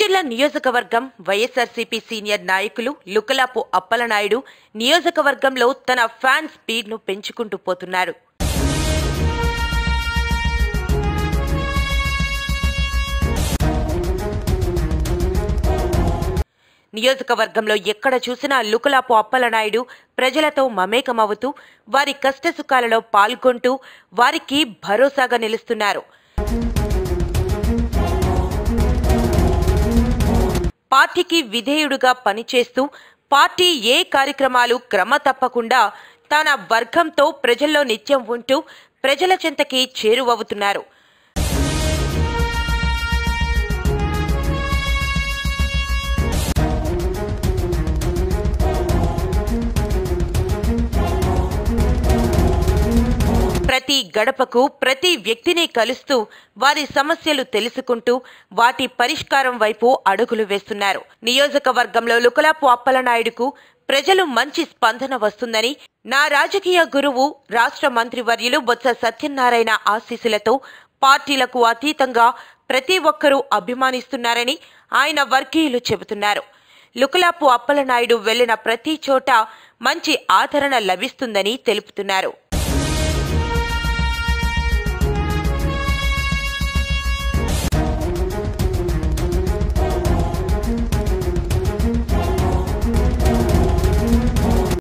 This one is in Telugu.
చేచెర్ల నియోజకవర్గం వైఎస్ఆర్సీపీ సీనియర్ నాయకులు లుకలాపు అప్పలనాయుడు నియోజకవర్గంలో తన ఫ్యాన్ స్పీడ్ను పెంచుకుంటూ పోతున్నారు నియోజకవర్గంలో ఎక్కడ చూసినా లుకలాపు అప్పలనాయుడు ప్రజలతో మమేకమవుతూ వారి కష్టసుఖాలలో పాల్గొంటూ వారికి భరోసాగా నిలుస్తున్నారు పార్టీకి విధేయుడుగా పనిచేస్తూ పార్టీ ఏ కార్యక్రమాలు క్రమ తప్పకుండా తన వర్గంతో ప్రజల్లో నిత్యం ఉంటూ ప్రజల చెంతకి చేరువవుతున్నారు ప్రతి గడపకు ప్రతి వ్యక్తిని కలుస్తూ వారి సమస్యలు తెలుసుకుంటూ వాటి పరిష్కారం వైపు అడుగులు వేస్తున్నారు నియోజకవర్గంలో లుకలాపు అప్పలనాయుడుకు ప్రజలు మంచి స్పందన వస్తుందని నా రాజకీయ గురువు రాష్ట్ర మంత్రివర్యులు బొత్స సత్యనారాయణ ఆశీస్సులతో పార్టీలకు అతీతంగా ప్రతి ఒక్కరూ అభిమానిస్తున్నారని ఆయన వర్గీయులు చెబుతున్నారు లుకలాపు అప్పలనాయుడు వెళ్లిన ప్రతి చోట మంచి ఆదరణ లభిస్తుందని తెలుపుతున్నారు